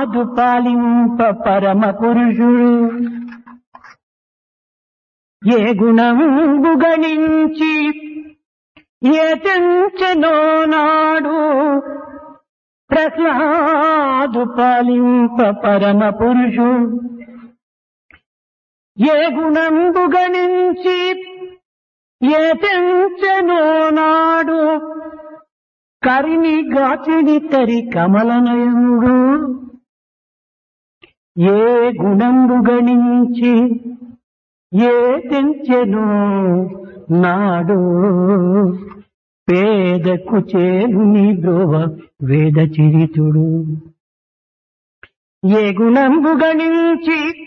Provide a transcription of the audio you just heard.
ప్రహ్లాదు పాలింప పరమ పురుషుడు ఏ గుణంబు గణించి ఏ తెంచెనో నాడు ప్రహ్లాదు పాలింప పరమ పురుషుడు ఏ గుణంబు గణించి ఏ తెంచెనో నాడు కరిని గాచిడి తరి కమలనయముడు ఏ గుణంబు గణించి ఏ తెంచెనో నాడు పేదకు చేలుని బ్రోవ వేద చరితుడు ఏ గుణంబు గణించి